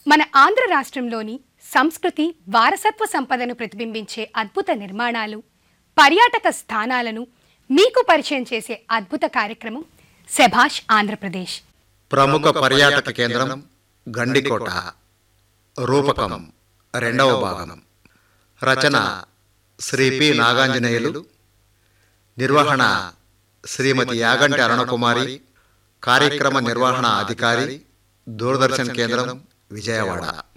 మన ఆంధ్ర రాష్ట్రంలోని సంస్కృతి వారసత్వ సంపదను ప్రతిబింబించే అద్భుత నిర్మాణాలు పర్యాటక స్థానాలను మీకు పరిచయం చేసే అద్భుత కార్యక్రమం శభాష్ ఆంధ్రప్రదేశ్ ప్రముఖ పర్యాటక కేంద్రం గండికోట రూపకం రెండవ భాగం రచన శ్రీ పి నాగాంజనేయులు నిర్వహణ శ్రీమతి యాగంటి అరుణకుమారి కార్యక్రమ నిర్వహణ అధికారి దూరదర్శన్ కేంద్రం విజయవాడ